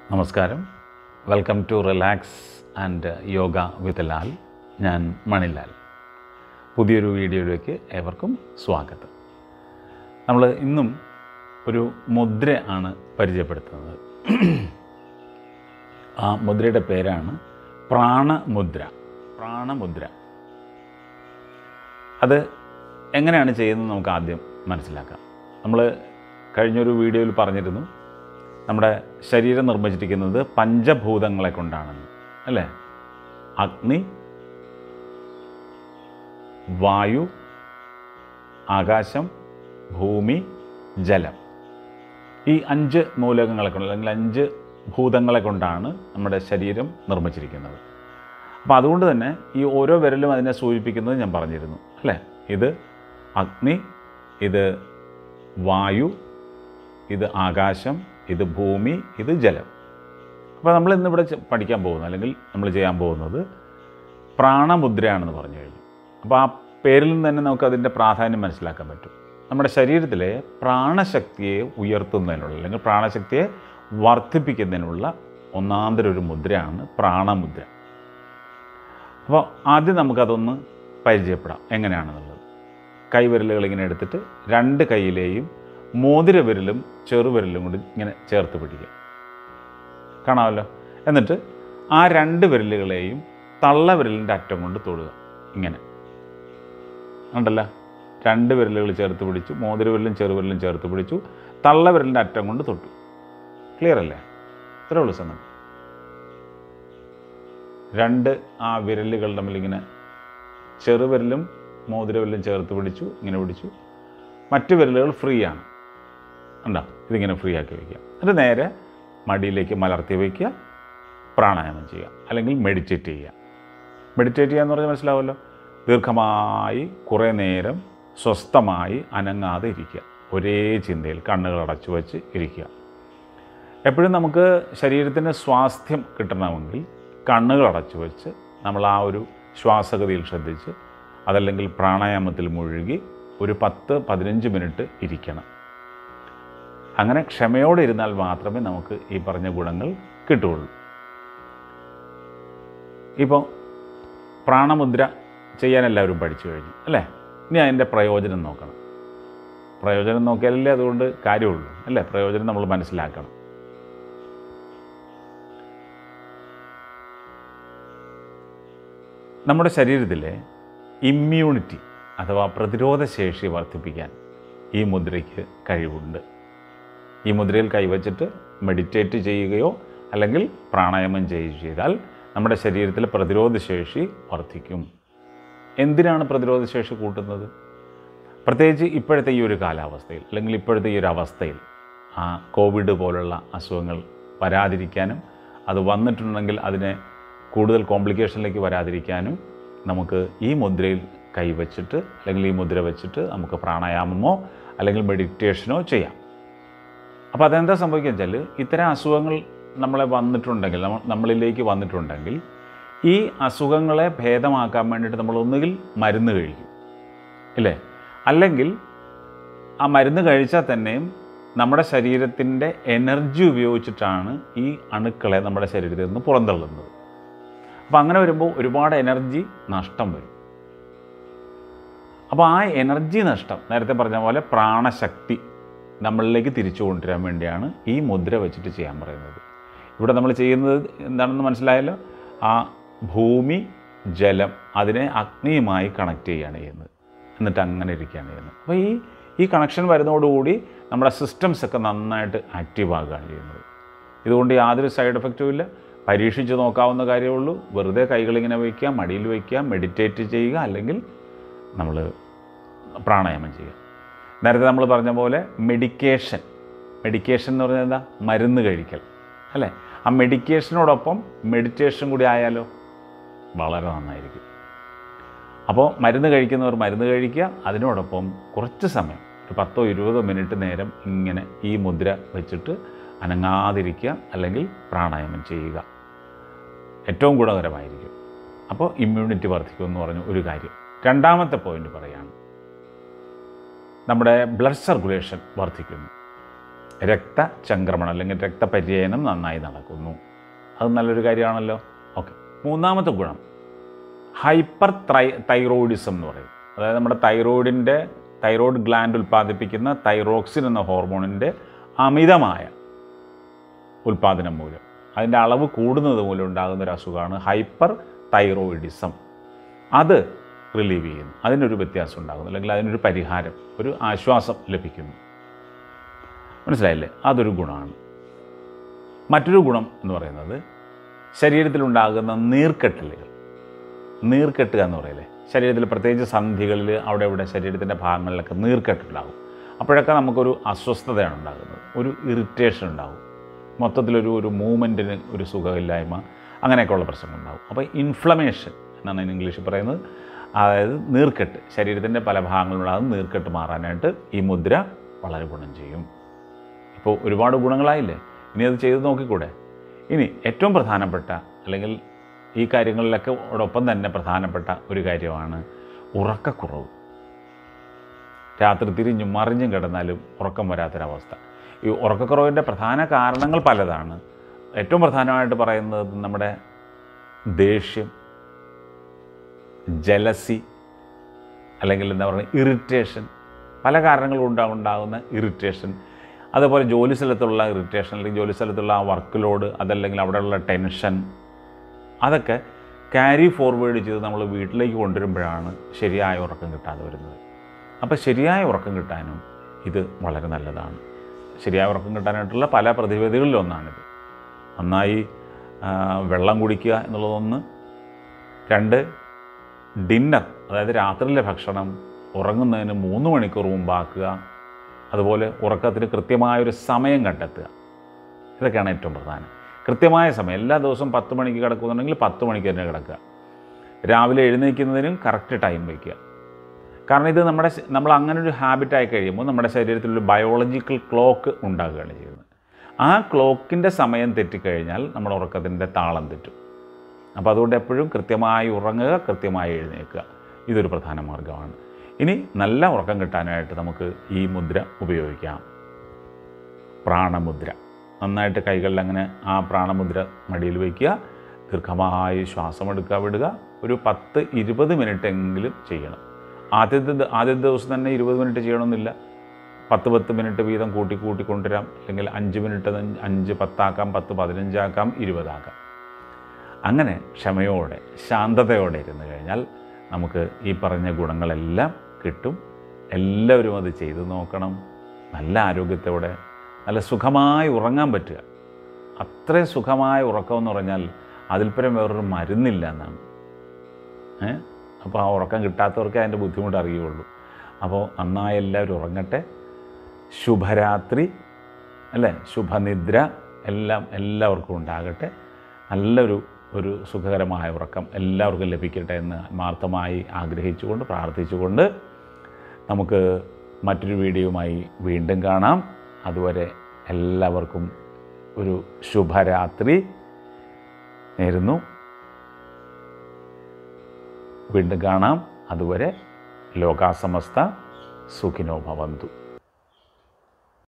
നമസ്കാരം welcome to relax and yoga with Lal ഞാൻ മണിലാൽ പുതിയൊരു വീഡിയോയിലേക്ക് ഏവർക്കും സ്വാഗതം നമ്മൾ ഇന്നും ഒരു മുദ്ര ആണ് പരിചയപ്പെടുത്തുന്നത് ആ മുദ്രയുടെ പേരാണ് പ്രാണമുദ്ര പ്രാണമുദ്ര അത് എങ്ങനെയാണ് ചെയ്യുന്നത് നമുക്ക് ആദ്യം മനസ്സിലാക്കാം നമ്മൾ കഴിഞ്ഞൊരു വീഡിയോയിൽ പറഞ്ഞിരുന്നു നമ്മുടെ ശരീരം നിർമ്മിച്ചിരിക്കുന്നത് പഞ്ചഭൂതങ്ങളെ കൊണ്ടാണെന്ന് അല്ലേ അഗ്നി വായു ആകാശം ഭൂമി ജലം ഈ അഞ്ച് മൂലകങ്ങളെ കൊണ്ട് അല്ലെങ്കിൽ അഞ്ച് ഭൂതങ്ങളെ കൊണ്ടാണ് നമ്മുടെ ശരീരം നിർമ്മിച്ചിരിക്കുന്നത് അപ്പോൾ അതുകൊണ്ട് തന്നെ ഈ ഓരോ വിരലും അതിനെ സൂചിപ്പിക്കുന്നത് ഞാൻ പറഞ്ഞിരുന്നു അല്ലേ ഇത് അഗ്നി ഇത് വായു ഇത് ആകാശം ഇത് ഭൂമി ഇത് ജലം അപ്പോൾ നമ്മൾ ഇന്നിവിടെ ചെ- പഠിക്കാൻ പോകുന്നത് അല്ലെങ്കിൽ നമ്മൾ ചെയ്യാൻ പോകുന്നത് പ്രാണമുദ്രയാണെന്ന് പറഞ്ഞു കഴിഞ്ഞു അപ്പോൾ ആ പേരിൽ നിന്ന് തന്നെ നമുക്ക് അതിൻ്റെ പ്രാധാന്യം മനസ്സിലാക്കാൻ പറ്റും നമ്മുടെ ശരീരത്തിലെ പ്രാണശക്തിയെ ഉയർത്തുന്നതിനുള്ള അല്ലെങ്കിൽ പ്രാണശക്തിയെ വർദ്ധിപ്പിക്കുന്നതിനുള്ള ഒന്നാന്തര ഒരു മുദ്രയാണ് പ്രാണമുദ്ര അപ്പോൾ ആദ്യം നമുക്കതൊന്ന് പരിചയപ്പെടാം എങ്ങനെയാണെന്നുള്ളത് കൈവിരലുകൾ ഇങ്ങനെ എടുത്തിട്ട് രണ്ട് കൈയിലെയും മോതിര വിരലും ചെറുവിരലും കൂടി ഇങ്ങനെ ചേർത്ത് പിടിക്കുക കാണാമല്ലോ എന്നിട്ട് ആ രണ്ട് വിരലുകളെയും തള്ള വിരലിൻ്റെ അറ്റം കൊണ്ട് തൊടുക ഇങ്ങനെ ഉണ്ടല്ലോ രണ്ട് വിരലുകൾ ചേർത്ത് പിടിച്ചു മോതിര വിരലും ചെറുവിരലും ചേർത്ത് പിടിച്ചു തള്ള വിരലിൻ്റെ അറ്റം കൊണ്ട് തൊട്ടു ക്ലിയർ അല്ലേ ഇത്രേ ഉള്ളൂ സംഗതി രണ്ട് ആ വിരലുകൾ തമ്മിൽ ഇങ്ങനെ ചെറുവിരലും മോതിരവിരലും ചേർത്ത് പിടിച്ചു ഇങ്ങനെ പിടിച്ചു മറ്റു വിരലുകൾ ഫ്രീ ആണ് ഉണ്ടോ ഇതിങ്ങനെ ഫ്രീ ആക്കി വയ്ക്കുക എന്നിട്ട് നേരെ മടിയിലേക്ക് മലർത്തി വയ്ക്കുക പ്രാണായാമം ചെയ്യുക അല്ലെങ്കിൽ മെഡിറ്റേറ്റ് ചെയ്യുക മെഡിറ്റേറ്റ് ചെയ്യുക എന്ന് പറഞ്ഞാൽ മനസ്സിലാവുമല്ലോ ദീർഘമായി കുറേ നേരം സ്വസ്ഥമായി അനങ്ങാതെ ഇരിക്കുക ഒരേ ചിന്തയിൽ കണ്ണുകൾ അടച്ചു വച്ച് ഇരിക്കുക എപ്പോഴും നമുക്ക് ശരീരത്തിന് സ്വാസ്ഥ്യം കിട്ടണമെങ്കിൽ കണ്ണുകൾ അടച്ചു വെച്ച് നമ്മൾ ആ ഒരു ശ്വാസഗതിയിൽ ശ്രദ്ധിച്ച് അതല്ലെങ്കിൽ പ്രാണായാമത്തിൽ മുഴുകി ഒരു പത്ത് പതിനഞ്ച് മിനിറ്റ് ഇരിക്കണം അങ്ങനെ ക്ഷമയോടെ ഇരുന്നാൽ മാത്രമേ നമുക്ക് ഈ പറഞ്ഞ ഗുണങ്ങൾ കിട്ടുകയുള്ളൂ ഇപ്പോൾ പ്രാണമുദ്ര ചെയ്യാൻ എല്ലാവരും പഠിച്ചു കഴിഞ്ഞു അല്ലേ ഇനി അതിൻ്റെ പ്രയോജനം നോക്കണം പ്രയോജനം നോക്കിയാലല്ലേ അതുകൊണ്ട് കാര്യമുള്ളൂ അല്ലേ പ്രയോജനം നമ്മൾ മനസ്സിലാക്കണം നമ്മുടെ ശരീരത്തിലെ ഇമ്മ്യൂണിറ്റി അഥവാ പ്രതിരോധ ശേഷി വർദ്ധിപ്പിക്കാൻ ഈ മുദ്രയ്ക്ക് കഴിവുണ്ട് ഈ മുദ്രയിൽ കൈവച്ചിട്ട് മെഡിറ്റേറ്റ് ചെയ്യുകയോ അല്ലെങ്കിൽ പ്രാണായാമം ചെയ്യുകയോ ചെയ്താൽ നമ്മുടെ ശരീരത്തിലെ പ്രതിരോധ ശേഷി വർദ്ധിക്കും എന്തിനാണ് പ്രതിരോധ ശേഷി കൂട്ടുന്നത് പ്രത്യേകിച്ച് ഇപ്പോഴത്തെ ഈ ഒരു കാലാവസ്ഥയിൽ അല്ലെങ്കിൽ ഇപ്പോഴത്തെ ഈ ഒരു അവസ്ഥയിൽ ആ കോവിഡ് പോലുള്ള അസുഖങ്ങൾ വരാതിരിക്കാനും അത് വന്നിട്ടുണ്ടെങ്കിൽ അതിനെ കൂടുതൽ കോംപ്ലിക്കേഷനിലേക്ക് വരാതിരിക്കാനും നമുക്ക് ഈ മുദ്രയിൽ കൈവച്ചിട്ട് അല്ലെങ്കിൽ ഈ മുദ്ര വെച്ചിട്ട് നമുക്ക് പ്രാണായാമമോ അല്ലെങ്കിൽ മെഡിറ്റേഷനോ ചെയ്യാം അപ്പോൾ അതെന്താ സംഭവിക്കുക വെച്ചാൽ ഇത്തരം അസുഖങ്ങൾ നമ്മളെ വന്നിട്ടുണ്ടെങ്കിൽ നമ്മ നമ്മളിലേക്ക് വന്നിട്ടുണ്ടെങ്കിൽ ഈ അസുഖങ്ങളെ ഭേദമാക്കാൻ വേണ്ടിയിട്ട് നമ്മൾ ഒന്നുകിൽ മരുന്ന് കഴിക്കും ഇല്ലേ അല്ലെങ്കിൽ ആ മരുന്ന് കഴിച്ചാൽ തന്നെയും നമ്മുടെ ശരീരത്തിൻ്റെ എനർജി ഉപയോഗിച്ചിട്ടാണ് ഈ അണുക്കളെ നമ്മുടെ ശരീരത്തിൽ നിന്ന് പുറന്തള്ളുന്നത് അപ്പോൾ അങ്ങനെ വരുമ്പോൾ ഒരുപാട് എനർജി നഷ്ടം വരും അപ്പോൾ ആ എനർജി നഷ്ടം നേരത്തെ പറഞ്ഞ പോലെ പ്രാണശക്തി നമ്മളിലേക്ക് തിരിച്ചു കൊണ്ടുവരാൻ വേണ്ടിയാണ് ഈ മുദ്ര വെച്ചിട്ട് ചെയ്യാൻ പറയുന്നത് ഇവിടെ നമ്മൾ ചെയ്യുന്നത് എന്താണെന്ന് മനസ്സിലായല്ലോ ആ ഭൂമി ജലം അതിനെ അഗ്നിയുമായി കണക്ട് ചെയ്യുകയാണ് ചെയ്യുന്നത് എന്നിട്ട് അങ്ങനെ ഇരിക്കുകയാണ് ചെയ്യുന്നത് അപ്പോൾ ഈ ഈ കണക്ഷൻ വരുന്നതോടുകൂടി നമ്മുടെ സിസ്റ്റംസ് ഒക്കെ നന്നായിട്ട് ആക്റ്റീവ് ആകുകയാണ് ചെയ്യുന്നത് ഇതുകൊണ്ട് യാതൊരു സൈഡ് എഫക്റ്റും ഇല്ല പരീക്ഷിച്ച് നോക്കാവുന്ന കാര്യമേ ഉള്ളൂ വെറുതെ കൈകളിങ്ങനെ വയ്ക്കുക മടിയിൽ വയ്ക്കുക മെഡിറ്റേറ്റ് ചെയ്യുക അല്ലെങ്കിൽ നമ്മൾ പ്രാണായാമം ചെയ്യുക നേരത്തെ നമ്മൾ പറഞ്ഞ പോലെ മെഡിക്കേഷൻ മെഡിക്കേഷൻ എന്ന് പറഞ്ഞാൽ എന്താ മരുന്ന് കഴിക്കൽ അല്ലേ ആ മെഡിക്കേഷനോടൊപ്പം മെഡിറ്റേഷൻ കൂടി ആയാലോ വളരെ നന്നായിരിക്കും അപ്പോൾ മരുന്ന് കഴിക്കുന്നവർ മരുന്ന് കഴിക്കുക അതിനോടൊപ്പം കുറച്ച് സമയം ഒരു പത്തോ ഇരുപതോ മിനിറ്റ് നേരം ഇങ്ങനെ ഈ മുദ്ര വെച്ചിട്ട് അനങ്ങാതിരിക്കുക അല്ലെങ്കിൽ പ്രാണായാമം ചെയ്യുക ഏറ്റവും ഗുണകരമായിരിക്കും അപ്പോൾ ഇമ്മ്യൂണിറ്റി വർദ്ധിക്കുമെന്ന് പറഞ്ഞു ഒരു കാര്യം രണ്ടാമത്തെ പോയിന്റ് പറയാണ് നമ്മുടെ ബ്ലഡ് സർക്കുലേഷൻ വർദ്ധിക്കുന്നു രക്തചംക്രമണം അല്ലെങ്കിൽ രക്തപര്യനം നന്നായി നടക്കുന്നു അത് നല്ലൊരു കാര്യമാണല്ലോ ഓക്കെ മൂന്നാമത്തെ ഗുണം ഹൈപ്പർ ത്രൈ തൈറോയിഡിസം എന്ന് പറയും അതായത് നമ്മുടെ തൈറോയിഡിൻ്റെ തൈറോയ്ഡ് ഗ്ലാൻഡ് ഉൽപ്പാദിപ്പിക്കുന്ന തൈറോക്സിൻ എന്ന ഹോർമോണിൻ്റെ അമിതമായ ഉൽപ്പാദനം മൂലം അതിൻ്റെ അളവ് കൂടുന്നത് മൂലം ഉണ്ടാകുന്ന ഒരു അസുഖമാണ് ഹൈപ്പർ തൈറോയിഡിസം അത് റിലീവ് ചെയ്യുന്നു അതിനൊരു വ്യത്യാസം ഉണ്ടാകുന്നു അല്ലെങ്കിൽ അതിനൊരു പരിഹാരം ഒരു ആശ്വാസം ലഭിക്കുന്നു മനസ്സിലായില്ലേ അതൊരു ഗുണമാണ് മറ്റൊരു ഗുണം എന്ന് പറയുന്നത് ശരീരത്തിലുണ്ടാകുന്ന നീർക്കെട്ടലുകൾ നീർക്കെട്ടുക എന്ന് പറയില്ലേ ശരീരത്തിൽ പ്രത്യേകിച്ച് സന്ധികളിൽ അവിടെ ഇവിടെ ശരീരത്തിൻ്റെ ഭാഗങ്ങളിലൊക്കെ നീർക്കെട്ടുണ്ടാകും അപ്പോഴൊക്കെ നമുക്കൊരു അസ്വസ്ഥതയാണ് ഉണ്ടാകുന്നത് ഒരു ഇറിറ്റേഷൻ ഉണ്ടാകും മൊത്തത്തിലൊരു ഒരു മൂവ്മെൻറ്റിന് ഒരു സുഖമില്ലായ്മ അങ്ങനെയൊക്കെയുള്ള പ്രശ്നങ്ങളുണ്ടാകും അപ്പോൾ ഇൻഫ്ലമേഷൻ എന്നാണ് അതിന് ഇംഗ്ലീഷിൽ പറയുന്നത് അതായത് നീർക്കെട്ട് ശരീരത്തിൻ്റെ പല ഭാഗങ്ങളിലുണ്ടാകുന്ന നീർക്കെട്ട് മാറാനായിട്ട് ഈ മുദ്ര വളരെ ഗുണം ചെയ്യും ഇപ്പോൾ ഒരുപാട് ഗുണങ്ങളായില്ലേ ഇനി അത് ചെയ്ത് നോക്കിക്കൂടെ ഇനി ഏറ്റവും പ്രധാനപ്പെട്ട അല്ലെങ്കിൽ ഈ കാര്യങ്ങളിലൊക്കെ ഒപ്പം തന്നെ പ്രധാനപ്പെട്ട ഒരു കാര്യമാണ് ഉറക്കക്കുറവ് രാത്രി തിരിഞ്ഞും മറിഞ്ഞും കിടന്നാലും ഉറക്കം വരാത്തൊരവസ്ഥ ഈ ഉറക്കക്കുറവിൻ്റെ പ്രധാന കാരണങ്ങൾ പലതാണ് ഏറ്റവും പ്രധാനമായിട്ട് പറയുന്നത് നമ്മുടെ ദേഷ്യം ജലസി അല്ലെങ്കിൽ എന്താ പറയുക ഇറിറ്റേഷൻ പല കാരണങ്ങൾ കൊണ്ടാണ് ഉണ്ടാകുന്ന ഇറിറ്റേഷൻ അതുപോലെ ജോലി സ്ഥലത്തുള്ള ഇറിറ്റേഷൻ അല്ലെങ്കിൽ ജോലി സ്ഥലത്തുള്ള ആ വർക്ക് ലോഡ് അതല്ലെങ്കിൽ അവിടെയുള്ള ടെൻഷൻ അതൊക്കെ ക്യാരി ഫോർവേഡ് ചെയ്ത് നമ്മൾ വീട്ടിലേക്ക് കൊണ്ടുവരുമ്പോഴാണ് ശരിയായ ഉറക്കം കിട്ടാതെ വരുന്നത് അപ്പോൾ ശരിയായ ഉറക്കം കിട്ടാനും ഇത് വളരെ നല്ലതാണ് ശരിയായ ഉറക്കം കിട്ടാനായിട്ടുള്ള പല പ്രതിവിധികളിലൊന്നാണിത് നന്നായി ആ, വെള്ളം കുടിക്കുക എന്നുള്ളതൊന്ന് രണ്ട് ഡിന്നർ അതായത് രാത്രിയിലെ ഭക്ഷണം ഉറങ്ങുന്നതിന് മൂന്ന് മണിക്കൂർ മുമ്പാക്കുക അതുപോലെ ഉറക്കത്തിന് കൃത്യമായൊരു സമയം കണ്ടെത്തുക ഇതൊക്കെയാണ് ഏറ്റവും പ്രധാനം കൃത്യമായ സമയം എല്ലാ ദിവസവും പത്ത് മണിക്ക് കിടക്കുന്നുണ്ടെങ്കിൽ പത്ത് മണിക്ക് തന്നെ കിടക്കുക രാവിലെ എഴുന്നേൽക്കുന്നതിനും കറക്റ്റ് ടൈം വയ്ക്കുക കാരണം ഇത് നമ്മുടെ ശ- നമ്മൾ അങ്ങനെ ഒരു ഹാബിറ്റായി കഴിയുമ്പോൾ നമ്മുടെ ശരീരത്തിലൊരു ബയോളജിക്കൽ ക്ലോക്ക് ഉണ്ടാകുകയാണ് ചെയ്യുന്നത് ആ ക്ലോക്കിൻ്റെ സമയം തെറ്റിക്കഴിഞ്ഞാൽ നമ്മുടെ ഉറക്കത്തിൻ്റെ താളം തെറ്റും അപ്പോൾ അതുകൊണ്ട് എപ്പോഴും കൃത്യമായി ഉറങ്ങുക കൃത്യമായി എഴുന്നേൽക്കുക ഇതൊരു പ്രധാന മാർഗ്ഗമാണ് ഇനി നല്ല ഉറക്കം കിട്ടാനായിട്ട് നമുക്ക് ഈ മുദ്ര ഉപയോഗിക്കാം പ്രാണമുദ്ര നന്നായിട്ട് കൈകളിൽ അങ്ങനെ ആ പ്രാണമുദ്ര മടിയിൽ വയ്ക്കുക ദീർഘമായി ശ്വാസമെടുക്കുക വിടുക ഒരു പത്ത് ഇരുപത് മിനിറ്റ് എങ്കിലും ചെയ്യണം ആദ്യത്തെ ദ- ആദ്യത്തെ ദിവസം തന്നെ ഇരുപത് മിനിറ്റ് ചെയ്യണമെന്നില്ല പത്ത് പത്ത് മിനിറ്റ് വീതം കൂട്ടി കൂട്ടി കൊണ്ടുവരാം അല്ലെങ്കിൽ അഞ്ച് മിനിറ്റ് അത് അഞ്ച് പത്താക്കാം പത്ത് പതിനഞ്ചാക്കാം ഇരുപതാക്കാം അങ്ങനെ ക്ഷമയോടെ ശാന്തതയോടെ ഇരുന്ന് കഴിഞ്ഞാൽ നമുക്ക് ഈ പറഞ്ഞ ഗുണങ്ങളെല്ലാം കിട്ടും എല്ലാവരും അത് ചെയ്തു നോക്കണം നല്ല ആരോഗ്യത്തോടെ നല്ല സുഖമായി ഉറങ്ങാൻ പറ്റുക അത്രയും സുഖമായ ഉറക്കം എന്ന് പറഞ്ഞാൽ അതിൽപ്പരം വേറൊരു മരുന്നില്ല എന്നാണ് ഏ അപ്പോൾ ആ ഉറക്കം കിട്ടാത്തവർക്ക് അതിൻ്റെ ബുദ്ധിമുട്ട് അറിയുള്ളൂ അപ്പോൾ നന്നായി എല്ലാവരും ഉറങ്ങട്ടെ ശുഭരാത്രി അല്ലേ ശുഭനിദ്ര എല്ലാം എല്ലാവർക്കും ഉണ്ടാകട്ടെ നല്ലൊരു ഒരു സുഖകരമായ ഉറക്കം എല്ലാവർക്കും ലഭിക്കട്ടെ എന്ന് ആത്മാർത്ഥമായി ആഗ്രഹിച്ചുകൊണ്ട് പ്രാർത്ഥിച്ചുകൊണ്ട് നമുക്ക് മറ്റൊരു വീഡിയോയുമായി വീണ്ടും കാണാം അതുവരെ എല്ലാവർക്കും ഒരു ശുഭരാത്രി നേരുന്നു വീണ്ടും കാണാം അതുവരെ ലോകാസമസ്ത സുഖിനോ ഭവന്തു